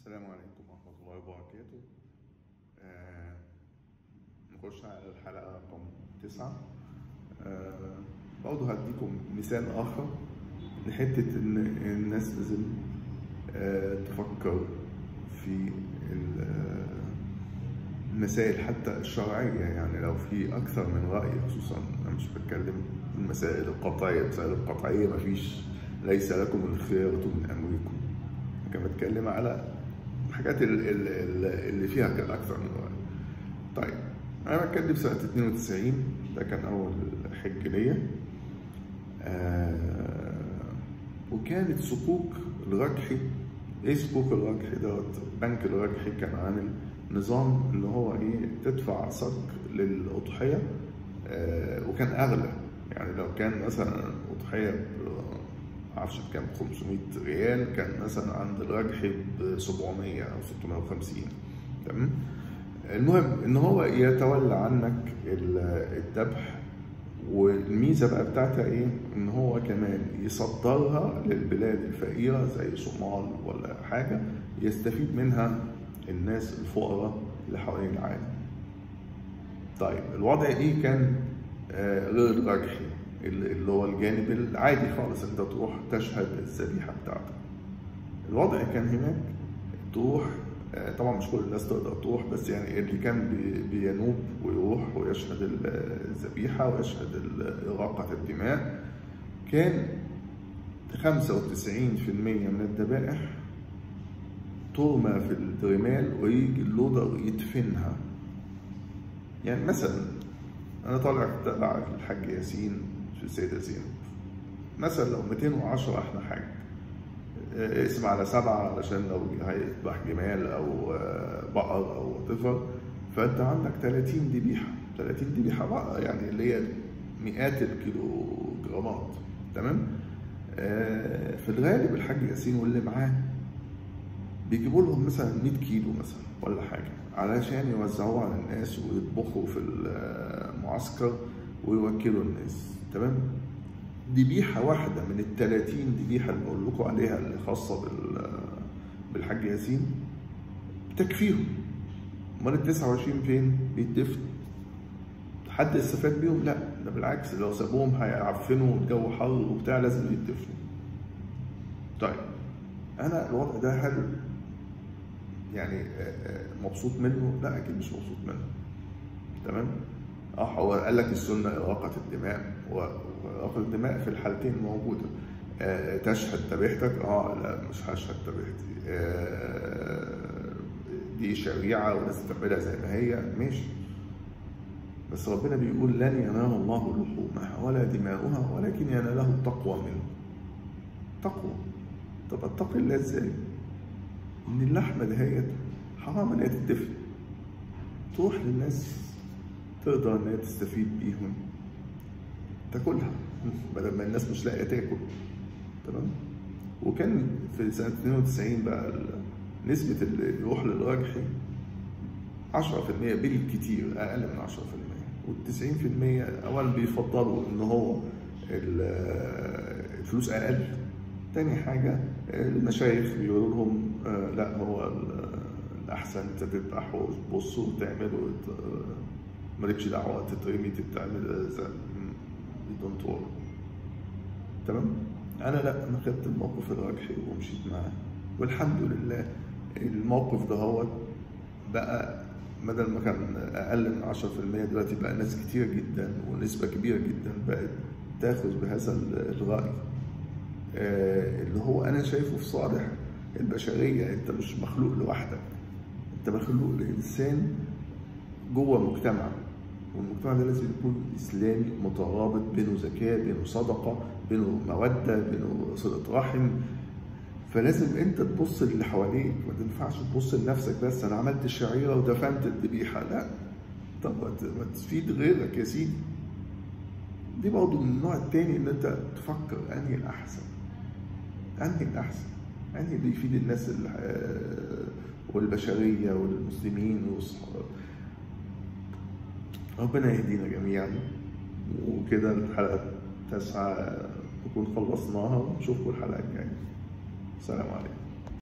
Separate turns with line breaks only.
السلام عليكم ورحمة الله وبركاته آه، نخش على الحلقة رقم تسعة آه، برضه هديكم مثال آخر لحتة إن الناس لازم آه، تفكر في ال- آه، المسائل حتى الشرعية يعني لو في أكثر من رأي خصوصا أنا مش بتكلم في المسائل القطعية المسائل القطعية مفيش ليس لكم الخيرة من أمركم كان بتكلم على الحاجات ال- ال- ال- اللي فيها كان أكثر من رأي طيب أنا بتكلم سنة 92 ده كان أول حج ليا آه وكانت صكوك الرجحي ايه صكوك الرجحي دوت بنك الرجحي كان عامل نظام ان هو ايه تدفع صك للاضحيه آه وكان اغلى يعني لو كان مثلا اضحيه ب- معرفش بكام 500 ريال كان مثلا عند الرجحي ب 700 او 650 تمام المهم ان هو يتولى عنك ال- الذبح والميزه بقى بتاعتها ايه؟ ان هو كمان يصدرها للبلاد الفقيره زي صومال ولا حاجه يستفيد منها الناس الفقراء اللي حوالين العالم. طيب الوضع ايه كان آه، غير الرجحي اللي اللي هو الجانب العادي خالص انت تروح تشهد الذبيحه بتاعتك. الوضع كان هناك تروح آه، طبعا مش كل الناس تقدر تروح بس يعني اللي كان بي- بينوب ويروح ويشهد ال- الذبيحة ويشهد ال- إراقة الدماء كان 95% من الذبائح ترمى في الرمال ويجي اللودر يدفنها يعني مثلا أنا طالع تبع الحاج ياسين في السيدة زينب مثلا لو 210 احنا حاج اسم على سبعة علشان لو هيذبح جمال أو آه، بقر أو whatever فأنت عندك 30 ذبيحة 30 ذبيحة بقى يعني اللي هي مئات الكيلو جرامات تمام آه، في الغالب الحاج ياسين واللي معاه بيجيبوا لهم مثلا 100 كيلو مثلا ولا حاجة علشان يوزعوه على الناس ويطبخوا في المعسكر ويوكلوا الناس تمام ذبيحة واحدة من ال 30 ذبيحة اللي بقول لكم عليها اللي خاصة بال بالحاج ياسين تكفيهم امال ال 29 فين؟ بيتدفن حد استفاد بيهم؟ لا ده بالعكس لو سابوهم هيعفنوا والجو حر وبتاع لازم يتدفنوا. طيب انا الوضع ده هل يعني آه، آه، مبسوط منه؟ لا اكيد مش مبسوط منه. تمام؟ اه هو قال لك السنه اراقه الدماء و- واراقه الدماء في الحالتين موجوده آه تشهد ذبيحتك اه لا مش هشهد ذبيحتي آه دي شريعه ولازم تعملها زي ما هي ماشي بس ربنا بيقول لن ينال الله لحومها ولا دماؤها ولكن يناله التقوى منه تقوى طب اتقي الله ازاي؟ ان اللحمه دهيت حرام ان هي تتدفن تروح للناس تقدر ان هي تستفيد بيهم تاكلها بدل ما الناس مش لاقيه تاكل تمام وكان في سنه 92 بقى ال- نسبه اللي بيروح للراجحي 10% بالكتير اقل من 10% وال 90% اولا بيفضلوا ان هو ال- الفلوس اقل تاني حاجه المشايخ بيقولوا لهم آه، لا هو ال- الاحسن انت تذبح وتبص وتعمل وت- مالكش دعوه تترمي تتعمل زي دونت وري تمام انا لا انا خدت الموقف الراجحي ومشيت معاه والحمد لله الموقف ده هو بقى بدل ما كان اقل من 10% دلوقتي بقى ناس كتير جدا ونسبه كبيره جدا بقت تاخذ بهذا الراي آه، اللي هو انا شايفه في صالح البشريه انت مش مخلوق لوحدك انت مخلوق لانسان جوه مجتمع والمجتمع ده لازم يكون اسلامي مترابط بينه زكاه بينه صدقه بينه موده بينه صله رحم فلازم انت تبص للي حواليك ما تنفعش تبص لنفسك بس انا عملت الشعيره ودفنت الذبيحه لا طب ما ت- ما تفيد غيرك يا سيدي دي برضه من النوع التاني ان انت تفكر انهي الاحسن انهي الاحسن انهي اللي يفيد الناس ال- آه، والبشريه والمسلمين والصحابه ربنا يهدينا جميعا وكده الحلقه التاسعه نكون خلصناها ونشوفكم الحلقه الجايه السلام عليكم